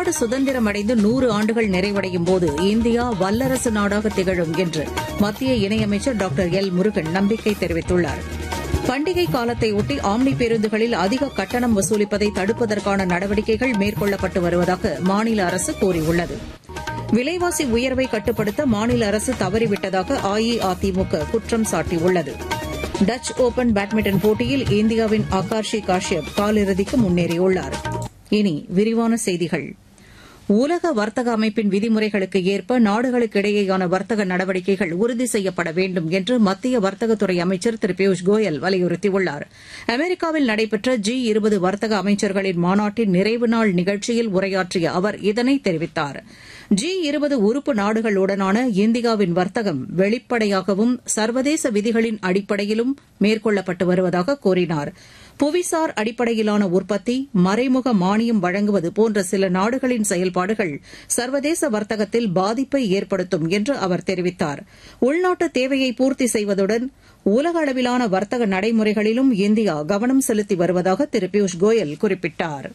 நாடு சுதந்திரமடைந்து நூறு ஆண்டுகள் நிறைவடையும் போது இந்தியா வல்லரசு நாடாக திகழும் என்று மத்திய இணையமைச்சர் டாக்டர் எல் முருகன் நம்பிக்கை தெரிவித்துள்ளார் பண்டிகை காலத்தை ஒட்டி ஆம்னி பேருந்துகளில் அதிக கட்டணம் வசூலிப்பதை தடுப்பதற்கான நடவடிக்கைகள் மேற்கொள்ளப்பட்டு வருவதாக மாநில அரசு கூறியுள்ளது விலைவாசி உயர்வை கட்டுப்படுத்த மாநில அரசு தவறிவிட்டதாக அஇஅதிமுக குற்றம் சாட்டியுள்ளது டச் ஓபன் பேட்மிண்டன் போட்டியில் இந்தியாவின் ஆகாஷி காஷ்யப் காலிறுதிக்கு முன்னேறியுள்ளார் இனி விரிவான செய்திகள் உலக வர்த்தக அமைப்பின் விதிமுறைகளுக்கு ஏற்ப நாடுகளுக்கிடையேயான வர்த்தக நடவடிக்கைகள் உறுதி செய்யப்பட வேண்டும் என்று மத்திய வர்த்தகத்துறை அமைச்சர் திரு பியூஷ் கோயல் வலியுறுத்தியுள்ளார் அமெரிக்காவில் நடைபெற்ற ஜி இருபது வர்த்தக அமைச்சர்களின் மாநாட்டின் நிறைவு நாள் நிகழ்ச்சியில் உரையாற்றிய அவர் இதனை தெரிவித்தார் ஜி இருபது உறுப்பு நாடுகளுடனான இந்தியாவின் வர்த்தகம் வெளிப்படையாகவும் சர்வதேச விதிகளின் அடிப்படையிலும் மேற்கொள்ளப்பட்டு வருவதாக கூறினார் புவிசார் அடிப்படையிலான உற்பத்தி மறைமுக மானியம் வழங்குவது போன்ற சில நாடுகளின் செயல்பாடுகள் சர்வதேச வர்த்தகத்தில் பாதிப்பை ஏற்படுத்தும் என்று அவர் தெரிவித்தார் உள்நாட்டு தேவையை பூர்த்தி செய்வதுடன் உலக அளவிலான வர்த்தக நடைமுறைகளிலும் இந்தியா கவனம் செலுத்தி வருவதாக திரு பியூஷ் கோயல் குறிப்பிட்டார்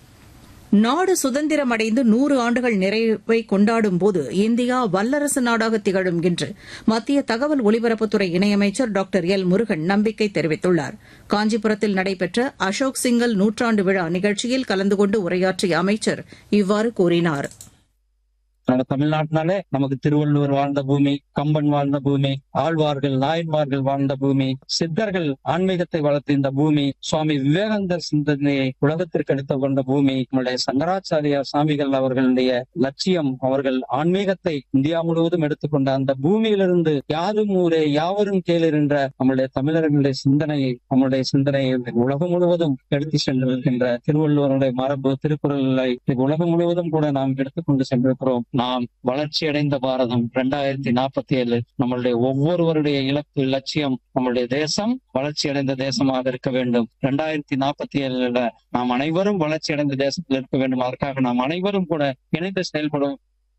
நாடு சுதந்திரமடைந்து நூறு ஆண்டுகள் நிறைவை கொண்டாடும் போது இந்தியா வல்லரசு நாடாக திகழும் என்று மத்திய தகவல் ஒலிபரப்புத்துறை இணையமைச்சர் டாக்டர் எல் முருகன் நம்பிக்கை தெரிவித்துள்ளார் காஞ்சிபுரத்தில் நடைபெற்ற அசோக் சிங்கல் நூற்றாண்டு விழா நிகழ்ச்சியில் கலந்து கொண்டு உரையாற்றிய அமைச்சர் இவ்வாறு கூறினார் நம்ம தமிழ்நாட்டினாலே நமக்கு திருவள்ளுவர் வாழ்ந்த பூமி கம்பன் வாழ்ந்த பூமி ஆழ்வார்கள் நாயன்மார்கள் வாழ்ந்த பூமி சித்தர்கள் ஆன்மீகத்தை வளர்த்த இந்த பூமி சுவாமி விவேகானந்தர் சிந்தனையை உலகத்திற்கு எடுத்து கொண்ட பூமி நம்முடைய சங்கராச்சாரியார் சாமிகள் அவர்களுடைய லட்சியம் அவர்கள் ஆன்மீகத்தை இந்தியா முழுவதும் எடுத்துக்கொண்ட அந்த பூமியிலிருந்து யாரும் ஊரே யாவரும் கேளர் என்ற நம்முடைய தமிழர்களுடைய சிந்தனையை நம்முடைய சிந்தனையை உலகம் முழுவதும் எடுத்து சென்றிருக்கின்ற திருவள்ளுவருடைய மரபு திருக்குறளை உலகம் முழுவதும் கூட நாம் எடுத்துக்கொண்டு சென்றிருக்கிறோம் நாம் வளர்ச்சி அடைந்த பாரதம் இரண்டாயிரத்தி நாற்பத்தி ஏழு நம்மளுடைய ஒவ்வொருவருடைய இலக்கு லட்சியம் நம்மளுடைய தேசம் வளர்ச்சி அடைந்த தேசமாக இருக்க வேண்டும் இரண்டாயிரத்தி நாற்பத்தி ஏழுல நாம் அனைவரும் வளர்ச்சி அடைந்த தேசத்தில் இருக்க வேண்டும் அதற்காக நாம் அனைவரும் கூட இணைந்து செயல்படும்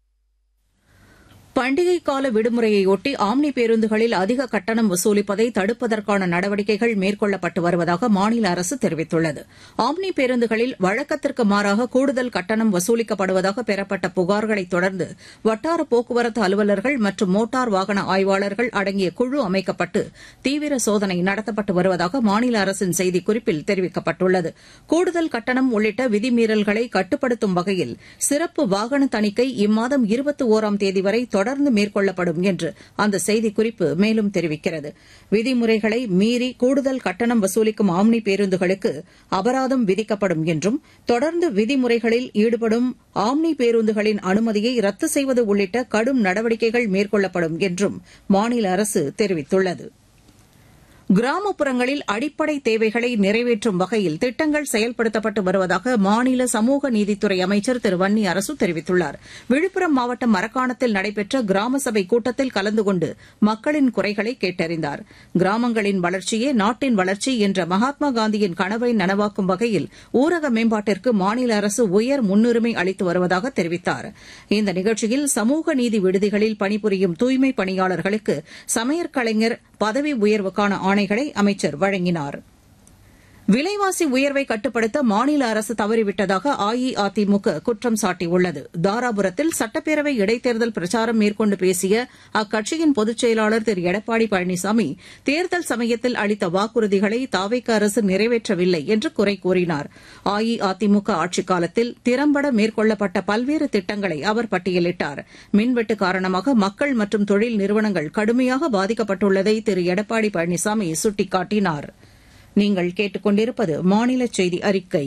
பண்டிகை கால விடுமுறையொட்டி ஆம்னி பேருந்துகளில் அதிக கட்டணம் வசூலிப்பதை தடுப்பதற்கான நடவடிக்கைகள் மேற்கொள்ளப்பட்டு வருவதாக மாநில அரசு தெரிவித்துள்ளது ஆம்னி பேருந்துகளில் வழக்கத்திற்கு மாறாக கூடுதல் கட்டணம் வசூலிக்கப்படுவதாக பெறப்பட்ட புகார்களைத் தொடர்ந்து வட்டார போக்குவரத்து அலுவலர்கள் மற்றும் மோட்டார் வாகன ஆய்வாளர்கள் அடங்கிய குழு அமைக்கப்பட்டு தீவிர சோதனை நடத்தப்பட்டு வருவதாக மாநில அரசின் செய்திக்குறிப்பில் தெரிவிக்கப்பட்டுள்ளது கூடுதல் கட்டணம் உள்ளிட்ட விதிமீறல்களை கட்டுப்படுத்தும் வகையில் சிறப்பு வாகன தணிக்கை இம்மாதம் இருபத்தி ஒராம் தேதி வரை தொடர்ந்து மேற்கொள்ளப்படும் என்று அந்த செய்திக்குறிப்பு மேலும் தெரிவிக்கிறது விதிமுறைகளை மீறி கூடுதல் கட்டணம் வசூலிக்கும் ஆம்னி பேருந்துகளுக்கு அபராதம் விதிக்கப்படும் என்றும் தொடர்ந்து விதிமுறைகளில் ஈடுபடும் ஆம்னி பேருந்துகளின் அனுமதியை ரத்து செய்வது உள்ளிட்ட கடும் நடவடிக்கைகள் மேற்கொள்ளப்படும் என்றும் மாநில அரசு தெரிவித்துள்ளது கிராமப்புறங்களில் அடிப்படை தேவைகளை நிறைவேற்றும் வகையில் திட்டங்கள் செயல்படுத்தப்பட்டு வருவதாக மாநில சமூக நீதித்துறை அமைச்சர் திரு வன்னி அரசு தெரிவித்துள்ளார் விழுப்புரம் மாவட்டம் மரக்காணத்தில் நடைபெற்ற கிராம சபை கூட்டத்தில் கலந்து கொண்டு மக்களின் குறைகளை கேட்டறிந்தார் கிராமங்களின் வளர்ச்சியே நாட்டின் வளர்ச்சி என்ற மகாத்மா காந்தியின் கனவை நனவாக்கும் வகையில் ஊரக மேம்பாட்டிற்கு மாநில அரசு உயர் முன்னுரிமை அளித்து வருவதாக தெரிவித்தார் இந்த நிகழ்ச்சியில் சமூக நீதி விடுதிகளில் பணிபுரியும் தூய்மை பணியாளர்களுக்கு சமையற்கலைஞர் பதவி உயர்வுக்கான ஆணைகளை அமைச்சர் வழங்கினார் விலைவாசி உயர்வை கட்டுப்படுத்த மாநில அரசு தவறிவிட்டதாக அஇஅதிமுக குற்றம் சாட்டியுள்ளது தாராபுரத்தில் சட்டப்பேரவை இடைத்தேர்தல் பிரச்சாரம் மேற்கொண்டு பேசிய அக்கட்சியின் பொதுச் செயலாளர் திரு எடப்பாடி பழனிசாமி தேர்தல் சமயத்தில் அளித்த வாக்குறுதிகளை தாவேக்க அரசு நிறைவேற்றவில்லை என்று குறை கூறினார் அஇஅதிமுக ஆட்சிக் காலத்தில் திறம்பட மேற்கொள்ளப்பட்ட பல்வேறு திட்டங்களை அவர் பட்டியலிட்டார் மின்வெட்டு காரணமாக மக்கள் மற்றும் தொழில் நிறுவனங்கள் கடுமையாக பாதிக்கப்பட்டுள்ளதை திரு எடப்பாடி பழனிசாமி சுட்டிக்காட்டினார் நீங்கள் கேட்டுக்கொண்டிருப்பது மாநில செய்தி அறிக்கை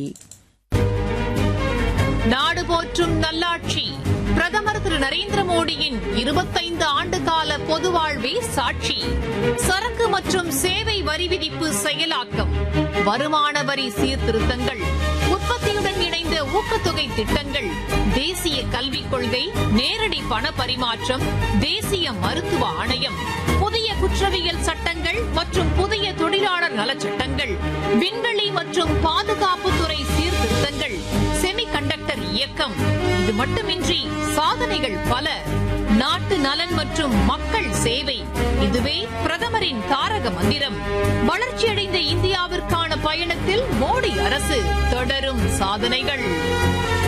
நாடு போற்றும் நல்லாட்சி பிரதமர் திரு நரேந்திர மோடியின் இருபத்தைந்து ஆண்டு கால பொது வாழ்வே சாட்சி சரக்கு மற்றும் சேவை வரி விதிப்பு செயலாக்கம் வருமான வரி சீர்திருத்தங்கள் உற்பத்தியுடன் இணைந்த ஊக்கத்தொகை திட்டங்கள் தேசிய கல்விக் கொள்கை நேரடி பண பரிமாற்றம் தேசிய மருத்துவ ஆணையம் புதிய குற்றவியல் சட்டங்கள் மற்றும் புதிய தொழிலாளர் நலச்சட்டங்கள் விண்வெளி மற்றும் பாதுகாப்புத்துறை சீர்திருத்தங்கள் செமி கண்டக்டர் இயக்கம் இது மட்டுமின்றி சாதனைகள் பல நாட்டு நலன் மற்றும் மக்கள் சேவை இதுவே பிரதமரின் தாரக மந்திரம் வளர்ச்சியடைந்த இந்தியாவிற்கான பயணத்தில் மோடி அரசு தொடரும் சாதனைகள்